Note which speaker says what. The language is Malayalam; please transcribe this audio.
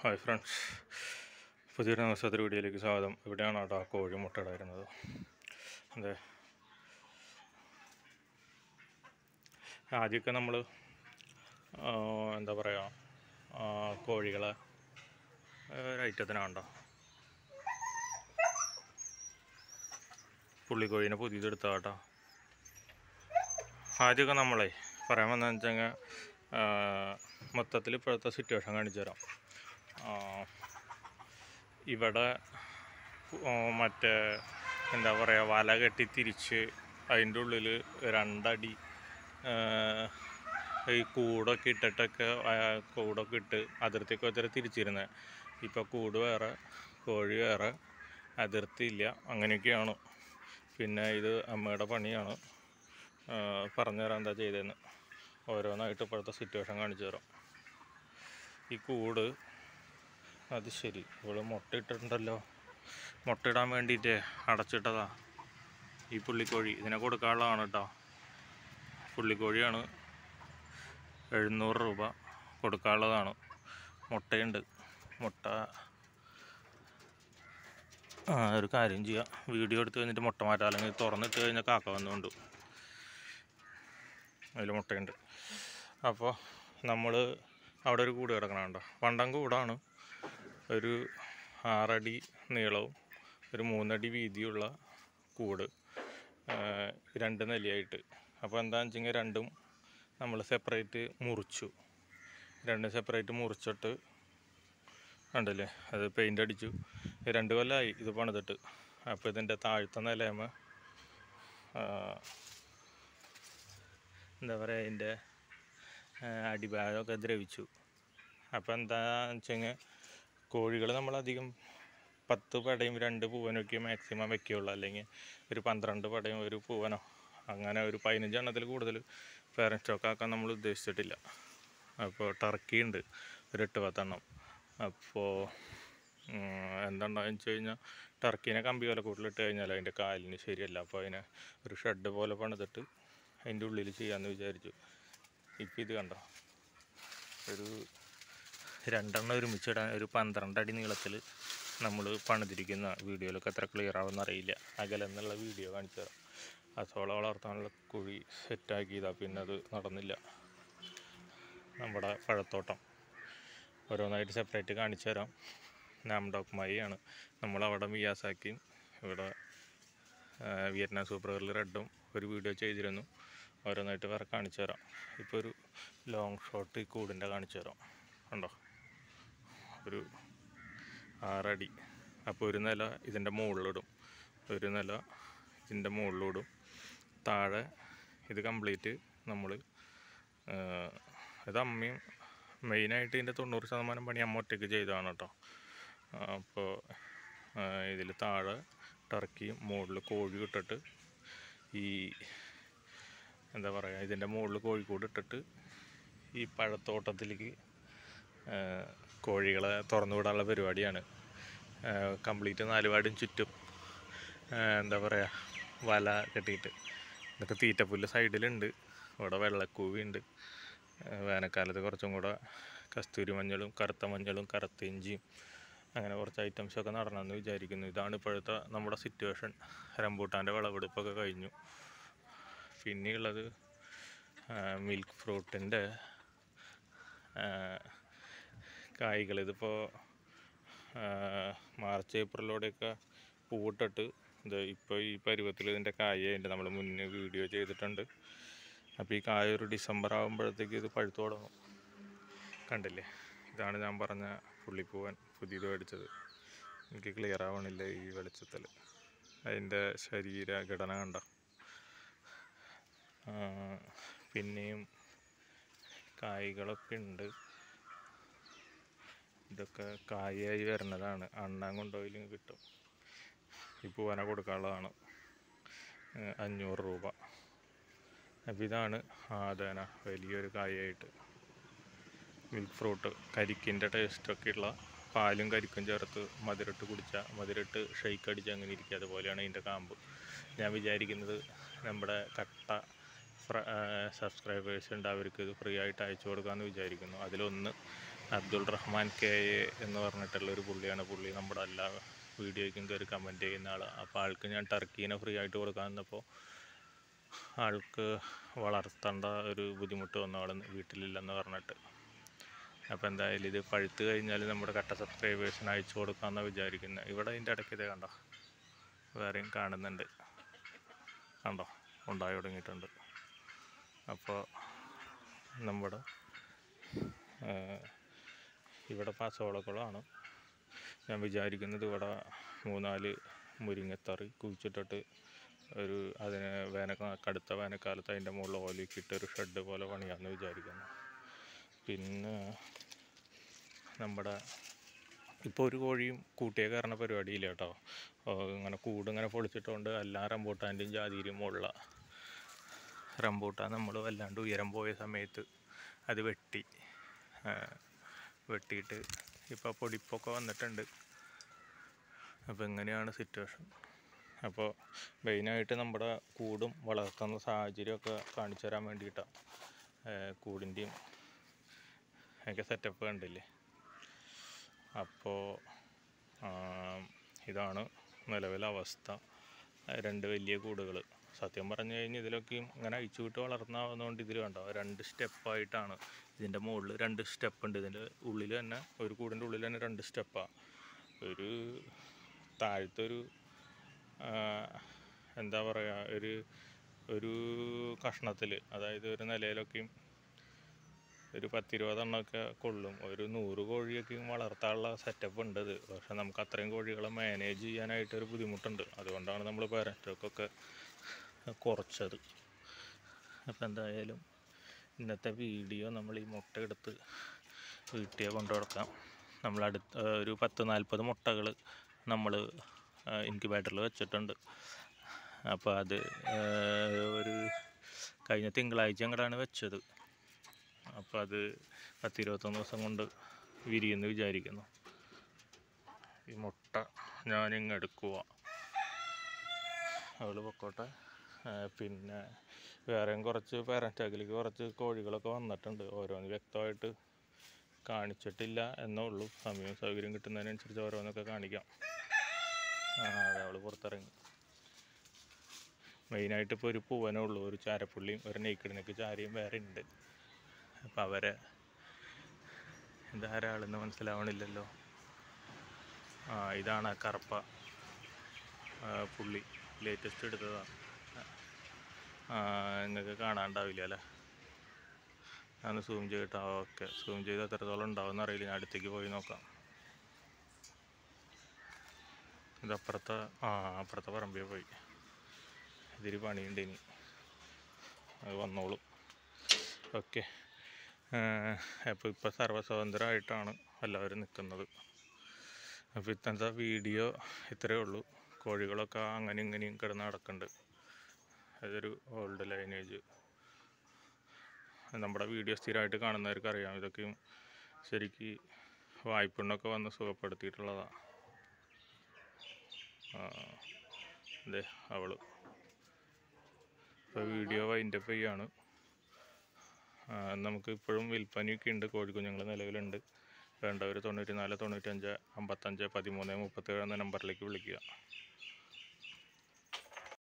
Speaker 1: ഹായ് ഫ്രണ്ട്സ് പുതിയൊരു നമസ്കാര വീഡിയോയിലേക്ക് സ്വാഗതം ഇവിടെയാണ് കേട്ടോ ആ കോഴി മുട്ടയിടായിരുന്നത് അതെ ആദ്യമൊക്കെ നമ്മൾ എന്താ പറയുക കോഴികളെ ഒരൈറ്റത്തിനാണ്ടോ പുള്ളിക്കോഴീനെ പുതിയതെടുത്ത കേട്ടോ ആദ്യമൊക്കെ നമ്മളെ പറയാൻ വന്നതെന്ന് വെച്ചാൽ മൊത്തത്തിൽ ഇപ്പോഴത്തെ സിറ്റുവേഷൻ കാണിച്ചു തരാം ആ, ഇവിടെ ആ, മറ്റേ എന്താ പറയുക വല കെട്ടി തിരിച്ച് അതിൻ്റെ ഉള്ളിൽ രണ്ടടി ആ, ഈ കൂടൊക്കെ ഇട്ടിട്ടൊക്കെ ആ, കൂടൊക്കെ ഇട്ട് അതിർത്തിയൊക്കെ വെച്ചിട്ട് തിരിച്ചിരുന്നത് ഇപ്പോൾ കൂട് വേറെ കോഴി വേറെ അതിർത്തി ഇല്ല അങ്ങനെയൊക്കെയാണ് പിന്നെ ഇത് അമ്മയുടെ പണിയാണ് ആ, പറഞ്ഞുതരാം എന്താ ചെയ്തതെന്ന് ഓരോന്നായിട്ട് ഇപ്പോഴത്തെ സിറ്റുവേഷൻ കാണിച്ചു തരാം ഈ കൂട് അത് ശരി ഇവള് മുട്ട ഇട്ടിട്ടുണ്ടല്ലോ മുട്ട ഇടാൻ വേണ്ടിയിട്ട് അടച്ചിട്ടതാ ഈ പുള്ളിക്കോഴി ഇതിനെ കൊടുക്കാനുള്ളതാണ് കേട്ടോ പുള്ളിക്കോഴിയാണ് എഴുന്നൂറ് രൂപ കൊടുക്കാനുള്ളതാണ് മുട്ടയുണ്ട് മുട്ട ആ ഒരു കാര്യം ചെയ്യാം വീഡിയോ എടുത്ത് കഴിഞ്ഞിട്ട് മുട്ട മാറ്റാം അല്ലെങ്കിൽ തുറന്നിട്ട് കഴിഞ്ഞാൽ കാക്ക വന്നുകൊണ്ട് അതിൽ മുട്ടയുണ്ട് അപ്പോൾ നമ്മൾ അവിടെ ഒരു കൂട് കിടക്കണുണ്ടോ വണ്ടം കൂടാണ് ഒരു ആറടി നീളവും ഒരു മൂന്നടി വീതിയുള്ള കൂട് ആ, രണ്ട് നിലയായിട്ട് അപ്പോൾ എന്താണെന്ന് വെച്ചെങ്കിൽ രണ്ടും നമ്മൾ സെപ്പറേറ്റ് മുറിച്ചു രണ്ടും സെപ്പറേറ്റ് മുറിച്ചിട്ട് ഉണ്ടല്ലേ അത് പെയിൻ്റ് അടിച്ചു രണ്ട് കൊല്ലമായി ഇത് പണിതിട്ട് അപ്പോൾ ഇതിൻ്റെ താഴത്തെ നിലയമ്മ എന്താ പറയുക അതിൻ്റെ അടിഭാഗമൊക്കെ ദ്രവിച്ചു അപ്പോൾ എന്താണെന്ന് വെച്ച് കഴിഞ്ഞാൽ കോഴികൾ നമ്മളധികം പത്ത് പടയും രണ്ട് പൂവനൊക്കെ മാക്സിമം വെക്കുകയുള്ളൂ അല്ലെങ്കിൽ ഒരു പന്ത്രണ്ട് പടയും ഒരു പൂവനോ അങ്ങനെ ഒരു പതിനഞ്ച് എണ്ണത്തിൽ കൂടുതൽ പേരൻറ്റ് സ്റ്റോക്ക് ആക്കാൻ നമ്മൾ ഉദ്ദേശിച്ചിട്ടില്ല അപ്പോൾ ടർക്കി ഉണ്ട് ഒരു എട്ട് പത്തെണ്ണം അപ്പോൾ എന്താണ്ടാന്ന് വെച്ച് കഴിഞ്ഞാൽ ടർക്കീനെ കമ്പി പോലെ കൂടുതലിട്ട് കഴിഞ്ഞാൽ അതിൻ്റെ കാലിന് ശരിയല്ല അപ്പോൾ അതിനെ ഒരു ഷെഡ് പോലെ പണിതിട്ട് അതിൻ്റെ ഉള്ളിൽ ചെയ്യാമെന്ന് വിചാരിച്ചു ഇപ്പം ഇത് കണ്ടോ ഒരു രണ്ടെണ്ണം ഒരുമിച്ചിടാൻ ഒരു പന്ത്രണ്ട് അടി നീളത്തിൽ നമ്മൾ പണിതിരിക്കുന്ന വീഡിയോയിലൊക്കെ എത്ര ക്ലിയർ ആവുമെന്ന് അറിയില്ല അകലെന്നുള്ള വീഡിയോ കാണിച്ചു തരാം ആ സോള വളർത്താനുള്ള കുഴി സെറ്റാക്കിയതാണ് പിന്നെ അത് നടന്നില്ല നമ്മുടെ പഴത്തോട്ടം ഓരോന്നായിട്ട് സെപ്പറേറ്റ് കാണിച്ചു തരാം നാംഡോക്ക് മൈയാണ് നമ്മളവിടെ മിയാസാക്കിയും ഇവിടെ ആ, വിയറ്റ്നാം സൂപ്പർ ഗേൾ റെഡും ഒരു വീഡിയോ ചെയ്തിരുന്നു ഓരോന്നായിട്ട് വേറെ കാണിച്ചു തരാം ഇപ്പോൾ ഒരു ലോങ് ഷോട്ട് ഈ കൂടിൻ്റെ കാണിച്ചു തരാം ഉണ്ടോ ഒരു ആറടി അപ്പോൾ ഒരു നില ഇതിൻ്റെ മുകളിലിടും ഒരു നില ഇതിൻ്റെ മുകളിലിടും താഴെ ഇത് കംപ്ലീറ്റ് നമ്മൾ ഇത് അമ്മയും മെയിനായിട്ട് ഇതിൻ്റെ തൊണ്ണൂറ് ശതമാനം പണി അമ്മ ഒറ്റയ്ക്ക് ചെയ്തതാണ് കേട്ടോ അപ്പോൾ ഇതിൽ താഴെ ടർക്കിയും മുകളിൽ കോഴി ഇട്ടിട്ട് ഈ എന്താ പറയുക ഇതിൻ്റെ മുകളിൽ കോഴിക്കോട് ഇട്ടിട്ട് ഈ പഴത്തോട്ടത്തിലേക്ക് ആ, കോഴികളെ തുറന്നു വിടാനുള്ള പരിപാടിയാണ് കംപ്ലീറ്റ് നാലുപാടും ചുറ്റും ആ, എന്താ പറയുക വല കെട്ടിയിട്ട് എന്നിട്ട് തീറ്റപ്പുല്ല് സൈഡിലുണ്ട് ഇവിടെ വെള്ളക്കൂവിയുണ്ട് ആ, വേനൽക്കാലത്ത് കുറച്ചും കൂടെ കസ്തൂരി മഞ്ഞളും കറുത്ത മഞ്ഞളും കറുത്ത ഇഞ്ചിയും അങ്ങനെ കുറച്ച് ഐറ്റംസൊക്കെ നടണമെന്ന് വിചാരിക്കുന്നു ഇതാണ് ഇപ്പോഴത്തെ നമ്മുടെ സിറ്റുവേഷൻ റംബൂട്ടാൻ്റെ വിളവെടുപ്പൊക്കെ കഴിഞ്ഞു പിന്നെയുള്ളത് മിൽക്ക് ഫ്രൂട്ടിൻ്റെ കായ്കൾ ഇതിപ്പോൾ മാർച്ച് ഏപ്രിലോടെയൊക്കെ പൂവിട്ടിട്ട് ഇത് ഇപ്പോൾ ഈ പരുവത്തിൽ ഇതിൻ്റെ കായുണ്ട് നമ്മൾ മുന്നേ വീഡിയോ ചെയ്തിട്ടുണ്ട് അപ്പോൾ ഈ കായ ഒരു ഡിസംബർ ആകുമ്പോഴത്തേക്ക് ഇത് പഴുത്തു തുടങ്ങും കണ്ടില്ലേ ഇതാണ് ഞാൻ പറഞ്ഞ പുള്ളിപ്പൂവൻ പുതിയത് മേടിച്ചത് എനിക്ക് ക്ലിയർ ആവണില്ല ഈ വെളിച്ചത്തിൽ അതിൻ്റെ ശരീരഘടന കണ്ട പിന്നെയും കായ്കളൊക്കെ ഉണ്ട് ഇതൊക്കെ കായായി വരുന്നതാണ് അണ്ണാൻ കൊണ്ടുപോയിലും കിട്ടും ഈ പൂവന കൊടുക്കാനുള്ളതാണ് ഏഹ് അഞ്ഞൂറ് രൂപ അപ്പോൾ ഇതാണ് ആദന വലിയൊരു കായായിട്ട് മിൽക്ക് ഫ്രൂട്ട് കരിക്കിൻ്റെ ടേസ്റ്റൊക്കെ ഉള്ള പാലും കരിക്കും ചേർത്ത് മധുരട്ട് കുടിച്ചാൽ മധുരട്ട് ഷെയ്ക്ക് അടിച്ച് അങ്ങനെ ഇരിക്കുക അതുപോലെയാണ് ഇതിൻ്റെ കാമ്പ് ഞാൻ വിചാരിക്കുന്നത് നമ്മുടെ കട്ട സബ്സ്ക്രൈബേഴ്സ് ഉണ്ട് അവർക്ക് ഇത് ഫ്രീ ആയിട്ട് അയച്ചു കൊടുക്കാമെന്ന് വിചാരിക്കുന്നു അതിലൊന്ന് അബ്ദുൾ റഹ്മാൻ കെ എ എന്ന് പറഞ്ഞിട്ടുള്ള ഒരു പുള്ളിയാണ് പുള്ളി നമ്മുടെ എല്ലാ വീഡിയോയ്ക്കും കയറി കമൻറ്റ് ചെയ്യുന്ന ആളാണ് അപ്പോൾ ആൾക്ക് ഞാൻ ടർക്കീനെ ഫ്രീ ആയിട്ട് കൊടുക്കാൻ വന്നപ്പോൾ ആൾക്ക് വളർത്തേണ്ട ഒരു ബുദ്ധിമുട്ട് വന്നു ആൾ വീട്ടിലില്ലെന്ന് പറഞ്ഞിട്ട് അപ്പോൾ എന്തായാലും ഇത് പഴുത്ത് കഴിഞ്ഞാൽ നമ്മുടെ കട്ട സബ്സ്ക്രൈബേഴ്സിന് അയച്ചു കൊടുക്കാമെന്നാണ് വിചാരിക്കുന്നത് ഇവിടെ അതിൻ്റെ ഇടയ്ക്ക് ഇതേ കണ്ടോ വേറെയും കാണുന്നുണ്ട് കണ്ടോ ഉണ്ടായി തുടങ്ങിയിട്ടുണ്ട് അപ്പോൾ നമ്മുടെ ആ, ഇവിടെ പാസോളക്കുളമാണ് ഞാൻ വിചാരിക്കുന്നത് ഇവിടെ മൂന്നാല് മുരിങ്ങത്തറി കുഴിച്ചിട്ടിട്ട് ഒരു അതിന് വേനൽ കടുത്ത വേനൽക്കാലത്ത് അതിൻ്റെ മുകളിൽ ഓലയൊക്കെ ഇട്ട് ഒരു ഷെഡ് പോലെ പണിയാമെന്ന് വിചാരിക്കുന്നു പിന്നെ നമ്മുടെ ഇപ്പോൾ ഒരു കോഴിയും കൂട്ടിയെ കയറുന്ന പരിപാടിയില്ല കേട്ടോ ഓ, ഇങ്ങനെ കൂട് ഇങ്ങനെ പൊളിച്ചിട്ടുകൊണ്ട് എല്ലാ റംബൂട്ടാൻ്റെയും ജാതിയിലും ഉള്ള റംബൂട്ടാൻ നമ്മൾ വല്ലാണ്ട് ഉയരം പോയ സമയത്ത് അത് വെട്ടി ആ, വെട്ടിയിട്ട് ഇപ്പോൾ പൊടിപ്പൊക്കെ വന്നിട്ടുണ്ട് അപ്പോൾ ഇങ്ങനെയാണ് സിറ്റുവേഷൻ അപ്പോൾ മെയിനായിട്ട് നമ്മുടെ കൂടും വളർത്തുന്ന സാഹചര്യമൊക്കെ കാണിച്ചു തരാൻ വേണ്ടിയിട്ടാണ് കൂടിൻ്റെയും ഒക്കെ സെറ്റപ്പ് കണ്ടില്ലേ അപ്പോൾ ഇതാണ് നിലവിലെ അവസ്ഥ രണ്ട് വലിയ കൂടുകൾ സത്യം പറഞ്ഞു കഴിഞ്ഞാൽ ഇതിലൊക്കെയും ഇങ്ങനെ അഴിച്ചു വിട്ട് വളർന്നാവുന്നതുകൊണ്ട് ഇതിൽ കണ്ടോ രണ്ട് സ്റ്റെപ്പായിട്ടാണ് ഇതിൻ്റെ മുകളിൽ രണ്ട് സ്റ്റെപ്പ് ഉണ്ട് ഇതിൻ്റെ ഉള്ളിൽ തന്നെ ഒരു കൂടിൻ്റെ ഉള്ളിൽ തന്നെ രണ്ട് സ്റ്റെപ്പാണ് ഒരു താഴത്തൊരു ആ, എന്താ പറയുക ഒരു ഒരു കഷ്ണത്തിൽ അതായത് ഒരു നിലയിലൊക്കെയും ഒരു പത്തിരുപതെണ്ണമൊക്കെ കൊള്ളും ഒരു നൂറ് കോഴിയൊക്കെയും വളർത്താനുള്ള സെറ്റപ്പ് ഉണ്ട് ഇത് പക്ഷെ നമുക്ക് അത്രയും കോഴികളെ മാനേജ് ചെയ്യാനായിട്ട് ഒരു ബുദ്ധിമുട്ടുണ്ട് അതുകൊണ്ടാണ് നമ്മൾ പാരൻറ്റൊക്കെ കുറച്ചത് അപ്പോൾ എന്തായാലും ഇന്നത്തെ വീഡിയോ നമ്മൾ ഈ മുട്ട എടുത്ത് വീട്ടിൽ കൊണ്ടു കൊടുക്കാം നമ്മൾ അടുത്ത ഒരു പത്ത് നാൽപ്പത് മുട്ടകൾ നമ്മൾ ഇൻക്യുബേറ്ററിൽ വെച്ചിട്ടുണ്ട് അപ്പോൾ അത് ആ, ഒരു കഴിഞ്ഞ തിങ്കളാഴ്ച അങ്ങോട്ടാണ് വെച്ചത് അപ്പോൾ അത് പത്തിരുപത്തൊന്ന് ദിവസം കൊണ്ട് വിരിയെന്ന് വിചാരിക്കുന്നു ഈ മുട്ട ഞാനിങ്ങ് എടുക്കുക അവൾ പൊക്കോട്ടെ ആ, പിന്നെ വേറെയും കുറച്ച് പാരൻറ്റാക്കിലേക്ക് കുറച്ച് കോഴികളൊക്കെ വന്നിട്ടുണ്ട് ഓരോന്ന് വ്യക്തമായിട്ട് കാണിച്ചിട്ടില്ല എന്നേ ഉള്ളൂ സമയവും സൗകര്യം കിട്ടുന്നതിനനുസരിച്ച് ഓരോന്നൊക്കെ കാണിക്കാം ആ അതെ അവൾ പുറത്തിറങ്ങി മെയിനായിട്ട് ഇപ്പോൾ ഒരു പൂവനേ ഉള്ളൂ ഒരു ചാരപ്പുള്ളിയും ഒരു നെയ്ക്കിടിനൊക്കെ ചാരിയും വേറെ ഉണ്ട് അപ്പോൾ അവരെ ഇതാരാളെന്ന് മനസ്സിലാവണില്ലല്ലോ ആ ഇതാണ് ആ കറുപ്പ ആ, പുള്ളി ലേറ്റസ്റ്റ് എടുത്തതാണ് ആ നിങ്ങൾക്ക് കാണാണ്ടാവില്ല അല്ലേ ഞാൻ സൂം ചെയ്തിട്ട് ഓക്കെ സൂം ചെയ്ത് എത്രത്തോളം ഉണ്ടാവും അറിയില്ല ഞാൻ അടുത്തേക്ക് പോയി നോക്കാം ഇത് അപ്പുറത്തെ ആ അപ്പുറത്തെ പറമ്പിൽ പോയി ഇതിരി പണിയുണ്ട് ഇനി അത് വന്നോളും ഓക്കെ അപ്പോൾ ഇപ്പോൾ സർവ്വസ്വതന്ത്രമായിട്ടാണ് എല്ലാവരും നിൽക്കുന്നത് അപ്പോൾ ഇന്നത്തെ വീഡിയോ ഇത്രയേ ഉള്ളൂ കോഴികളൊക്കെ അങ്ങനെ ഇങ്ങനെയും കിടന്ന് നടക്കുന്നുണ്ട് അതൊരു ഓൾഡ് ലൈനേജ് നമ്മുടെ വീഡിയോ സ്ഥിരമായിട്ട് കാണുന്നവർക്ക് അറിയാം ഇതൊക്കെയും ശരിക്ക് വായ്പണ്ണൊക്കെ വന്ന് സുഖപ്പെടുത്തിയിട്ടുള്ളതാണ് അതെ അവള് ഇപ്പോൾ വീഡിയോ വൈൻഡപ്പ് ചെയ്യാണ് ആ, നമുക്ക് ഇപ്പോഴും വിൽപ്പനയൊക്കെ ഉണ്ട് കോഴിക്കുഞ്ഞുങ്ങൾ നിലവിലുണ്ട് വേണ്ടവർ തൊണ്ണൂറ്റി നാല് തൊണ്ണൂറ്റഞ്ച് അമ്പത്തഞ്ച് പതിമൂന്ന് മുപ്പത്തേഴ് എന്ന നമ്പറിലേക്ക് വിളിക്കുക